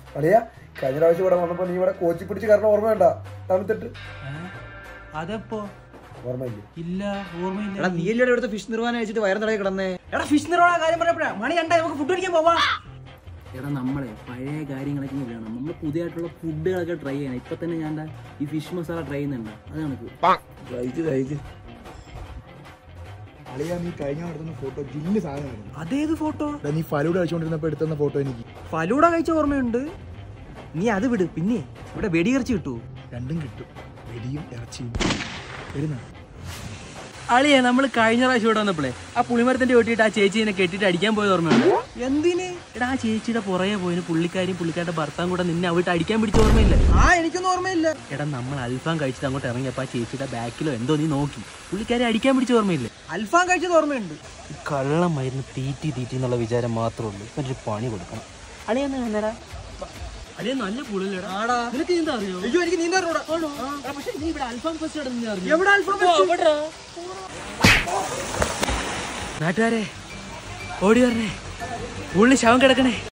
അളിയാ കഴിഞ്ഞ പ്രാവശ്യം ഇവിടെ വന്നപ്പോ നീ ഇവിടെ കോച്ചി പിടിച്ച് കാരണം ഓർമ്മ വേണ്ട തണുത്തിട്ട് അതെപ്പോ ഓർമ്മയില്ലേ ഇല്ല ഓർമ്മയില്ല എടാ നീ അല്ലേ ഇവിടുത്തെ ഫിഷ് നിർവാഹനം കഴിച്ചിട്ട് വയറും തടയി കിടന്നേ എടാ ഫിഷ് നിറോണ കാര്യം പറഞ്ഞപ്പോഴാ മണി കണ്ടാ നമുക്ക് ഫുഡ് കഴിക്കാൻ പോവാ എടാ നമ്മളെ പഴയ കാര്യങ്ങളൊക്കെ ഇങ്ങനെ വേണം നമ്മൾ പുതിയതായിട്ടുള്ള ഫുഡുകളൊക്കെ ട്രൈ ചെയ്യണം ഇപ്പൊ തന്നെ ഞാൻ ദാ ഈ ഫിഷ് മസാല ട്രൈ ചെയ്യുന്നുണ്ട് അത് കണക്ക് കഴിച്ച് കഴിച്ച് അളിയാ നീ കഴിഞ്ഞ എടുത്തുന്ന ഫോട്ടോ ജില്ല് സാധനമായിരുന്നു അതേത് ഫോട്ടോ എടാ, നീ ഫലൂടെ കഴിച്ചുകൊണ്ടിരുന്നപ്പോ എടുത്തുന്ന ഫോട്ടോ എനിക്ക് ഫലൂട കഴിച്ച ഓർമ്മയുണ്ട് നീ അത് വിട് പിന്നെ ഇവിടെ വെടിയിറച്ചി കിട്ടൂ രണ്ടും കിട്ടും വെടിയും ഇറച്ചിയും വരുന്ന അളിയെ നമ്മൾ കഴിഞ്ഞ പ്രാവശ്യം ഇവിടെ വന്നപ്പോഴേ ആ പുളിമരത്തിന്റെ വെട്ടിയിട്ട് ആ ചേച്ചീനെ കെട്ടിട്ട് അടിക്കാൻ പോയത് ഓർമ്മയുണ്ട് എന്തിന് എടാ ആ ചേച്ചിയുടെ പുറകെ പോയിന് പുള്ളിക്കാരിയും പുള്ളിക്കാരുടെ ഭർത്താവും കൂടെ നിന്നെ അവിടെ അടിക്കാൻ പിടിച്ച ഓർമ്മയില്ല ആ എനിക്കൊന്നും ഓർമ്മയില്ല എടാ നമ്മൾ അൽഫാം കഴിച്ചിട്ട് അങ്ങോട്ട് ഇറങ്ങിയപ്പോ ആ ചേച്ചിയുടെ ബാക്കിലോ എന്തോ നീ നോക്കി പുള്ളിക്കാരെ അടിക്കാൻ പിടിച്ച ഓർമ്മയില്ല അൽഫാം കഴിച്ചത് ഓർമ്മയുണ്ട് ഈ കള്ളം മരുന്ന് തീറ്റി തീറ്റി എന്നുള്ള വിചാരം മാത്രമേ ഉള്ളൂ ഒരു പണി കൊടുക്കണം അളിയെന്നാ കണ്ടടാ അളിയ നല്ല പുള്ളില്ലടാ ആടാ നിനക്ക് നീന്താ അറിയോ അയ്യോ എനിക്ക് നീന്താ അറിഞ്ഞൂടാ. എടാ, പക്ഷേ നീ ഇവിടെ അൽഫാം ഫസ്റ്റ് ഇടുന്ന അറിയോ എവിടെ അൽഫാം വെച്ച്? നാട്ടുകാരെ ഓടി വരണേ ഉള്ളിൽ ശവം കിടക്കണേ